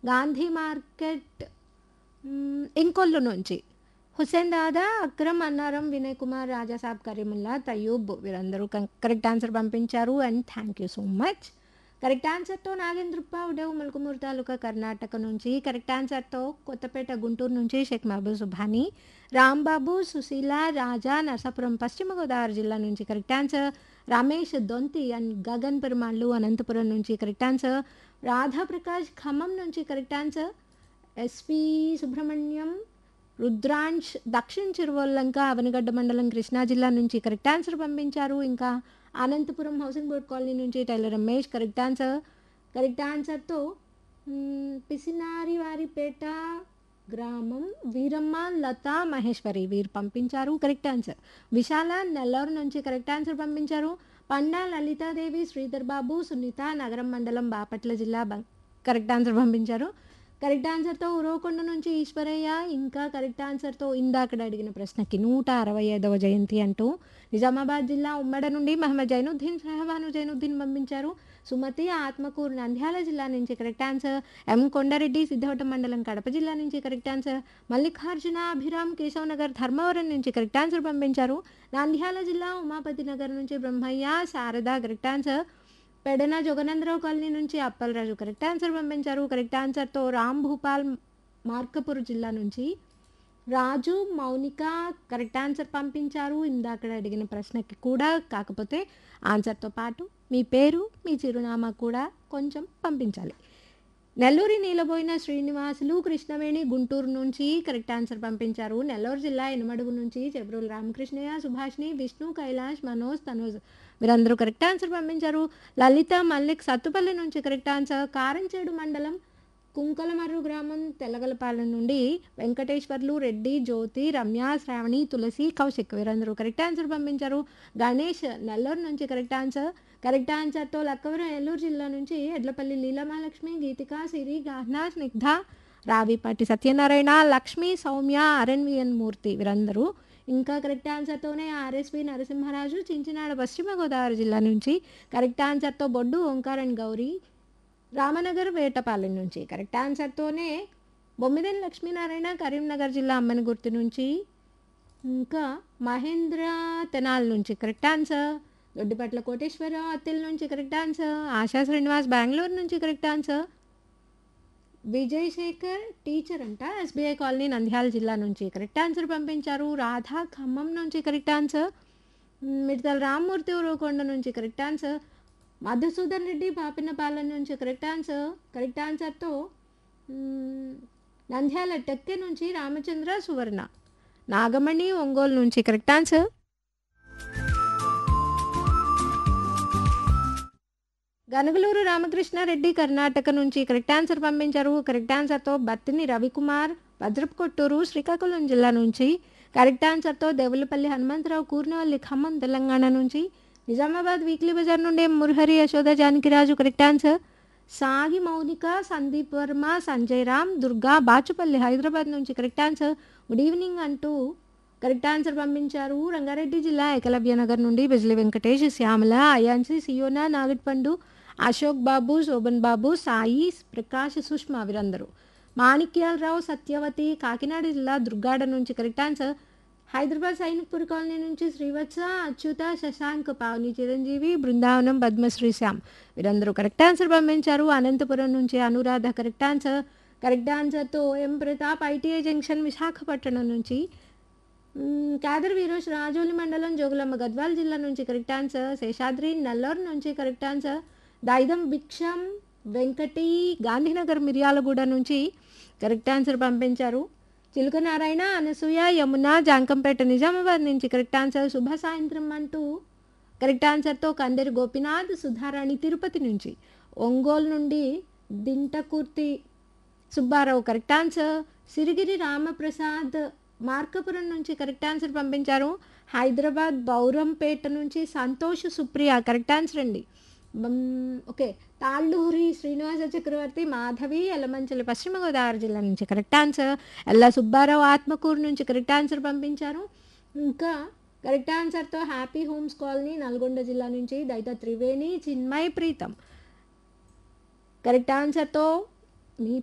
Gandhi market మ్, ఇంకొల్లు నుంచి హుసేన్ దాదా అక్రమ్ అన్నారం వినయ్ కుమార్ రాజాసాబ్ కరీముల్లా తయూబ్ వీరందరూ కం- కరెక్ట్ ఆన్సర్ పంపించారు and thank you so much correct ఆన్సర్తో నాగేంద్రప్ప ఉడవ్ మల్కమూరు తాలూకా కర్ణాటక నుంచి కరెక్ట్ ఆన్సర్తో కొత్తపేట గుంటూరు నుంచి షేక్ మహబూబ్ సుభాని రాంబాబు సుశీల రాజా నరసాపురం పశ్చిమ గోదావరి జిల్లా నుంచి correct answer Ramesh Donthi and Gagan Perumallu Anantapuram నుంచి కరెక్ట్ ఆన్సర్ రాధాప్రకాష్ ఖమ్మం నుంచి correct answer SP Subrahmanyam Rudransh Dakshina Chiruvallanka Avanigadda మండలం కృష్ణా జిల్లా నుంచి కరెక్ట్ ఆన్సర్ పంపించారు ఇంకా అనంతపురం హౌసింగ్ బోర్డ్ కాలనీ నుంచి tailor Ramesh correct answer correct ఆన్సర్తో మ్, పిసినారి వారిపేట గ్రామం వీరమ్మ లత మహేశ్వరి వీరు పంపించారు కరెక్ట్ ఆన్సర్ విశాల నెల్లూరు నుంచి కరెక్ట్ ఆన్సర్ పంపించారు పండా లలితాదేవి శ్రీధర్ బాబు సునీత నగరం మండలం బాపట్ల జిల్లా బం- కరెక్ట్ ఆన్సర్ పంపించారు కరెక్ట్ ఆన్సర్తో ఉరవకొండ నుంచి ఈశ్వరయ్య ఇంకా కరెక్ట్ ఆన్సర్తో ఇందాకడ అడిగిన ప్రశ్నకి నూట అరవై ఐదవ జయంతి అంటూ నిజామాబాద్ జిల్లా ఉమ్మడ నుండి మహమ్మద్ జైనుద్దీన్ షహబాను జైనుద్దీన్ పంపించారు సుమతి ఆత్మకూరు నంద్యాల జిల్లా నుంచి correct answer M Kondareddy Siddavatam మండలం కడప జిల్లా నుంచి కరెక్ట్ ఆన్సర్ మల్లికార్జున అభిరామ్ కేశవ్ నగర్ ధర్మవరం నుంచి కరెక్ట్ ఆన్సర్ పంపించారు నంద్యాల జిల్లా ఉమాపతి నగర్ నుంచి Brahmaiah Sharada correct answer Pedana Jaganandarao colony నుంచి అప్పలరాజు కరెక్ట్ ఆన్సర్ పంపించారు కరెక్ట్ ఆన్సర్తో రామ్ భూపాల్ మార్కపూర్ జిల్లా నుంచి రాజు మౌనిక కరెక్ట్ ఆన్సర్ పంపించారు ఇందాక అడిగిన ప్రశ్నకి కూడా కాకపోతే ఆన్సర్తో పాటు మీ పేరు మీ చిరునామా కూడా కొంచెం పంపించాలి నెల్లూరి నీలబోయిన శ్రీనివాసులు కృష్ణవేణి గుంటూరు నుంచి కరెక్ట్ ఆన్సర్ పంపించారు నెల్లూరు జిల్లా ఎనమడుగు నుంచి చెబ్రోలు రామకృష్ణయ్య సుభాష్ని విష్ణు కైలాష్ మనోజ్ తనోజ్ వీరందరూ కరెక్ట్ ఆన్సర్ పంపించారు లలిత మల్లిక్ సత్తుపల్లి నుంచి కరెక్ట్ ఆన్సర్ కారంచేడు మండలం కుంకలమర్రు గ్రామం తెల్లగలపాలెం నుండి వెంకటేశ్వర్లు రెడ్డి జ్యోతి రమ్య శ్రావణి తులసి కౌశిక్ వీరందరూ కరెక్ట్ ఆన్సర్ పంపించారు గణేష్ నెల్లూరు నుంచి కరెక్ట్ ఆన్సర్ కరెక్ట్ ఆన్సర్తో లక్కవరం ఏలూరు జిల్లా నుంచి ఎడ్లపల్లి లీలమాలక్ష్మి గీతిక సిరి గాహ్నా స్నిగ్ధ రావిపాటి సత్యనారాయణ లక్ష్మి సౌమ్య అరణ్వియన్ మూర్తి వీరందరూ ఇంకా కరెక్ట్ ఆన్సర్తోనే ఆర్ఎస్వి నరసింహరాజు చించినాడ పశ్చిమ గోదావరి జిల్లా నుంచి కరెక్ట్ ఆన్సర్తో బొడ్డు ఓంకారన్ గౌరీ రామనగర్ వేటపాలెం నుంచి కరెక్ట్ ఆన్సర్తోనే బొమ్మిదేని లక్ష్మీనారాయణ కరీంనగర్ జిల్లా అమ్మని గుర్తు నుంచి ఇంకా మహేంద్ర తెనాల్ నుంచి కరెక్ట్ ఆన్సర్ దొడ్డిపట్ల కోటేశ్వర అత్తిల్ నుంచి కరెక్ట్ ఆన్సర్ ఆశా శ్రీనివాస్ బెంగళూరు నుంచి correct answer Vijay Shekar teacher అంట ఎస్బీఐ కాలనీ నంద్యాల జిల్లా నుంచి కరెక్ట్ ఆన్సర్ పంపించారు రాధా ఖమ్మం నుంచి కరెక్ట్ ఆన్సర్ మిడతల రామ్మూర్తి ఉరవకొండ నుంచి కరెక్ట్ ఆన్సర్ మధుసూదన్ రెడ్డి పాపినపాలెం నుంచి కరెక్ట్ ఆన్సర్ కరెక్ట్ ఆన్సర్తో మ్, నంద్యాల టెక్కె నుంచి రామచంద్ర సువర్ణ నాగమణి ఒంగోలు నుంచి కరెక్ట్ ఆన్సర్ గనగలూరు రామకృష్ణారెడ్డి కర్ణాటక నుంచి కరెక్ట్ ఆన్సర్ పంపించారు కరెక్ట్ ఆన్సర్తో బత్తిని రవికుమార్ భద్రపు కొట్టూరు శ్రీకాకుళం జిల్లా నుంచి కరెక్ట్ ఆన్సర్తో దేవులపల్లి హనుమంతరావు కూర్నవల్లి ఖమ్మం తెలంగాణ నుంచి నిజామాబాద్ వీక్లీ బజార్ నుండి మురహరి యశోద జానకిరాజు కరెక్ట్ ఆన్సర్ సాగి మౌనిక సందీప్ వర్మ సంజయ్ రామ్ దుర్గా బాచుపల్లి హైదరాబాద్ నుంచి కరెక్ట్ ఆన్సర్ గుడ్ ఈవినింగ్ అంటూ కరెక్ట్ ఆన్సర్ పంపించారు రంగారెడ్డి జిల్లా ఏకలవ్య నగర్ నుండి బిజ్లీ వెంకటేష్ శ్యామల అయాన్సి సియోనా నాగట్పండు అశోక్ బాబు శోభన్ బాబు సాయి ప్రకాష్ సుష్మా వీరందరూ మాణిక్యాలరావు సత్యవతి కాకినాడ జిల్లా దుర్గాడ నుంచి correct answer Hyderabad Sainikpuri colony నుంచి శ్రీవత్స అచ్యుత శశాంక్ పావని చిరంజీవి బృందావనం పద్మశ్రీ శ్యామ్ వీరందరూ కరెక్ట్ ఆన్సర్ పంపించారు అనంతపురం నుంచి అనురాధ కరెక్ట్ ఆన్సర్ కరెక్ట్ ఆన్సర్తో M Pratap ITI junction Visakhapatnam నుంచి మ్మ్, కాదర్ వీరోష్ రాజోలి మండలం జోగులమ్మ గద్వాల్ జిల్లా నుంచి కరెక్ట్ ఆన్సర్ శేషాద్రి నల్లూరు నుంచి కరెక్ట్ ఆన్సర్ దైదం భిక్షం వెంకటి గాంధీనగర్ మిర్యాలగూడ నుంచి కరెక్ట్ ఆన్సర్ పంపించారు చిలుక నారాయణ అనసూయ యమున జాంకంపేట నిజామాబాద్ నుంచి కరెక్ట్ ఆన్సర్ శుభ సాయంత్రం అంటూ కరెక్ట్ ఆన్సర్తో కందరి గోపినాథ్ సుధారాణి తిరుపతి నుంచి ఒంగోలు నుండి దింటకూర్తి సుబ్బారావు కరెక్ట్ ఆన్సర్ సిరిగిరి రామప్రసాద్ మార్కపురం నుంచి కరెక్ట్ ఆన్సర్ పంపించారు హైదరాబాద్ బౌరంపేట నుంచి సంతోష్ సుప్రియ కరెక్ట్ ఆన్సర్ అండి బమ్, ఓకే తాళ్ళూరి శ్రీనివాస చక్రవర్తి మాధవి ఎలమంచలి పశ్చిమ గోదావరి జిల్లా నుంచి కరెక్ట్ ఆన్సర్ ఎల్లా సుబ్బారావు ఆత్మకూరు నుంచి కరెక్ట్ ఆన్సర్ పంపించారు ఇంకా కరెక్ట్ ఆన్సర్తో హ్యాపీ హోమ్స్ కాలనీ నల్గొండ జిల్లా నుంచి దైత త్రివేణి చిన్మయ్ ప్రీతం కరెక్ట్ ఆన్సర్తో